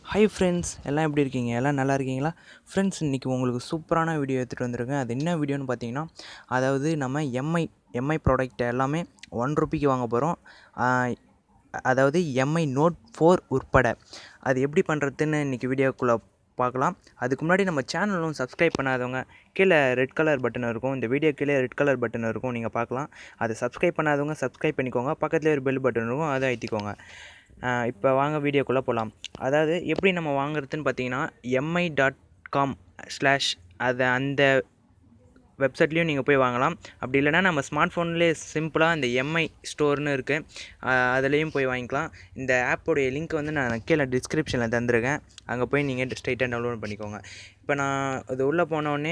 hi friends எல்லாம் எப்படி இருக்கீங்க எல்லாம் நல்லா இருக்கீங்களா ஃப்ரெண்ட்ஸ் இன்றைக்கி உங்களுக்கு சூப்பரான வீடியோ எடுத்துகிட்டு வந்திருக்கேன் அது என்ன வீடியோன்னு பார்த்தீங்கன்னா அதாவது நம்ம எம்ஐ எம்ஐ ப்ராடக்ட் எல்லாமே ஒன் ருபிக்கு வாங்க போகிறோம் அதாவது எம்ஐ நோட் ஃபோர் உட்பட அது எப்படி பண்ணுறதுன்னு இன்றைக்கி வீடியோக்குள்ளே பார்க்கலாம் அதுக்கு முன்னாடி நம்ம சேனலும் சப்ஸ்கிரைப் பண்ணாதவங்க கீழே ரெட் கலர் பட்டன் இருக்கும் இந்த வீடியோ கீழே ரெட் கலர் பட்டன் இருக்கும் நீங்கள் பார்க்கலாம் அதை சப்ஸ்கிரைப் பண்ணாதவங்க சப்ஸ்கிரைப் பண்ணிக்கோங்க பக்கத்துலேயே ஒரு பெல் பட்டன் இருக்கும் அதை அழுத்திக்கோங்க இப்போ வாங்க வீடியோக்குள்ளே போகலாம் அதாவது எப்படி நம்ம வாங்குறதுன்னு பார்த்தீங்கன்னா எம்ஐ டாட் காம் ஸ்லாஷ் அதை அந்த வெப்சைட்லேயும் நீங்கள் போய் வாங்கலாம் அப்படி இல்லைனா நம்ம ஸ்மார்ட் ஃபோன்லேயே சிம்பிளாக இந்த எம்ஐ ஸ்டோர்னு இருக்குது அதுலேயும் போய் வாங்கிக்கலாம் இந்த ஆப்போடைய லிங்க் வந்து நான் கீழே டிஸ்கிரிப்ஷனில் தந்திருக்கேன் அங்கே போய் நீங்கள் ஸ்ட்ரைட்டாக டவுன்லோட் பண்ணிக்கோங்க இப்போ நான் அது உள்ளே போனோடனே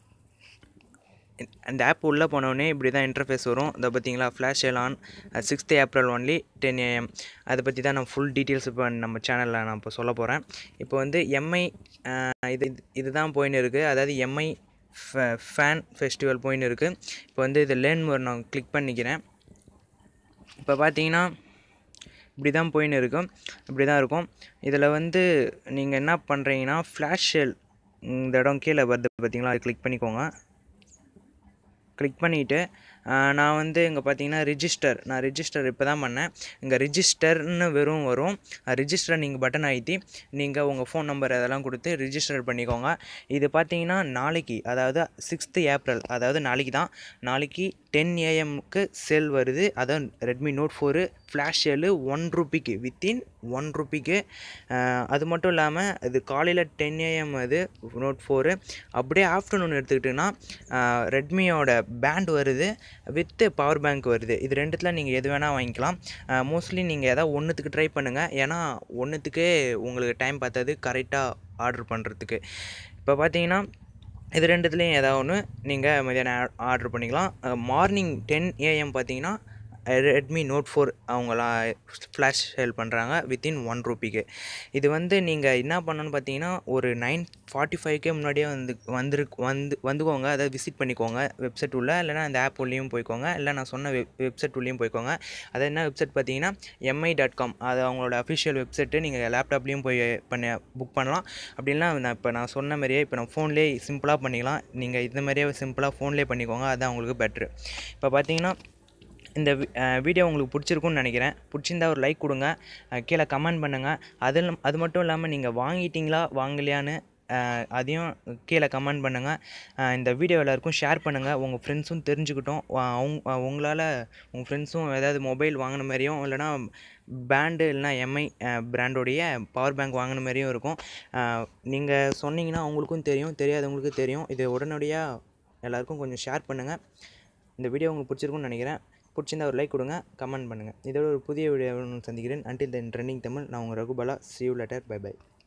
அந்த ஆப் உள்ளே போனோடனே இப்படி தான் இன்டர்ஃபேஸ் வரும் இதை பார்த்தீங்களா ஃப்ளாஷ் எலான் sixth April only ten AM அதை பற்றி தான் நான் ஃபுல் டீட்டெயில்ஸ் இப்போ நம்ம சேனலில் நான் இப்போ சொல்ல போகிறேன் இப்போ வந்து எம்ஐ இது இதுதான் போயின்னு இருக்குது அதாவது எம்ஐ ஃபேன் ஃபெஸ்டிவல் போயின்னு இருக்குது இப்போ வந்து இது லேர்ன் மோர் நான் கிளிக் பண்ணிக்கிறேன் இப்போ பார்த்தீங்கன்னா இப்படி தான் போயின்னு இருக்கும் இப்படி தான் இருக்கும் இதில் வந்து நீங்கள் என்ன பண்ணுறீங்கன்னா ஃப்ளாஷ் ஷெல் இந்த இடம் கீழே வருது பார்த்தீங்களா அது கிளிக் பண்ணிக்கோங்க கிளிக் பண்ணிவிட்டு நான் வந்து இங்கே பார்த்தீங்கன்னா ரிஜிஸ்டர் நான் ரிஜிஸ்டர் இப்போ தான் பண்ணேன் இங்கே ரிஜிஸ்டர்னு வெறும் வரும் ரிஜிஸ்டர் நீங்கள் பட்டன் அழுத்தி நீங்கள் உங்கள் ஃபோன் நம்பர் அதெல்லாம் கொடுத்து ரிஜிஸ்டர் பண்ணிக்கோங்க இது பார்த்தீங்கன்னா நாளைக்கு அதாவது சிக்ஸ்த்து ஏப்ரல் அதாவது நாளைக்கு தான் நாளைக்கு டென் ஏஎம்க்கு சேல் வருது அதான் Redmi Note four flash sale one ருபிக்கு வித்தின் ஒன் ருபிக்கு அது மட்டும் இல்லாமல் அது காலையில் டென் ஏஎம் அது நோட் ஃபோரு அப்படியே ஆஃப்டர்நூன் எடுத்துக்கிட்டிங்கன்னா ரெட்மியோட பேண்ட் வருது வித்து பவர் பேங்க் வருது இது ரெண்டுத்தில் நீங்கள் எது வேணால் வாங்கிக்கலாம் மோஸ்ட்லி நீங்கள் எதாவது ஒன்றுத்துக்கு ட்ரை பண்ணுங்கள் ஏன்னா ஒன்றுத்துக்கே உங்களுக்கு டைம் பார்த்தது கரெக்டாக ஆர்டர் பண்ணுறதுக்கு இப்போ பார்த்தீங்கன்னா இது ரெண்டுத்துலேயும் ஏதாவது ஒன்று நீங்கள் மதியானம் ஆர்டர் பண்ணிக்கலாம் மார்னிங் டென் ஏஎம் பார்த்தீங்கன்னா ரெட்மி நோட் ஃபோர் அவங்களாம் ஃப்ளாஷ் சேல் பண்ணுறாங்க வித்தின் ஒன் ருபிக்கு இது வந்து நீங்கள் என்ன பண்ணணும்னு பார்த்தீங்கன்னா ஒரு நைன் ஃபார்ட்டி ஃபைவ்க்கே முன்னாடியே வந்து வந்துரு வந்து வந்துக்கோங்க அதாவது விசிட் பண்ணிக்கோங்க வெப்சைட் உள்ள இல்லைனா அந்த ஆப் உள்ளேயும் போய்க்கோங்க இல்லை நான் சொன்ன வெப் வெப்சைட் உள்ளேயும் போய்க்கோங்க அது என்ன வெப்சைட் பார்த்தீங்கன்னா எம்ஐ டாட் காம் அது அவங்களோட அஃபிஷியல் வெப்சைட்டு நீங்கள் லேப்டாப்லேயும் போய் பண்ண புக் பண்ணலாம் அப்படின்னா நான் இப்போ நான் சொன்ன மாதிரியே இப்போ நான் ஃபோன்லேயே சிம்பிளாக பண்ணிக்கலாம் நீங்கள் இந்த மாதிரியே சிம்பிளாக ஃபோன்லேயே பண்ணிக்கோங்க அதுதான் உங்களுக்கு பெட்ரு இப்போ பார்த்தீங்கன்னா இந்த வீடியோ உங்களுக்கு பிடிச்சிருக்குன்னு நினைக்கிறேன் பிடிச்சிருந்தா ஒரு லைக் கொடுங்க கீழே கமெண்ட் பண்ணுங்கள் அதில் அது மட்டும் இல்லாமல் நீங்கள் வாங்கிட்டீங்களா வாங்கலையான்னு அதையும் கீழே கமெண்ட் பண்ணுங்கள் இந்த வீடியோ எல்லாருக்கும் ஷேர் பண்ணுங்கள் உங்கள் ஃப்ரெண்ட்ஸும் தெரிஞ்சுக்கிட்டோம் அவங்க உங்களால் உங்கள் ஃப்ரெண்ட்ஸும் ஏதாவது மொபைல் வாங்கின மாதிரியும் இல்லைனா பேண்டு இல்லைனா எம்ஐ பிராண்டோடைய பவர் பேங்க் வாங்கின மாதிரியும் இருக்கும் நீங்கள் சொன்னீங்கன்னா அவங்களுக்கும் தெரியும் தெரியாதவங்களுக்கும் தெரியும் இது உடனடியாக எல்லாருக்கும் கொஞ்சம் ஷேர் பண்ணுங்கள் இந்த வீடியோ உங்களுக்கு பிடிச்சிருக்குன்னு நினைக்கிறேன் பிடிச்சிருந்தா ஒரு லைக் கொடுங்க கமெண்ட் பண்ணுங்கள் இதோட ஒரு புதிய வீடியோ சந்திக்கிறேன் அன்டில் தென் ட்ரெண்டிங் தமிழ் நான் உங்கள் Raghubala see you later bye by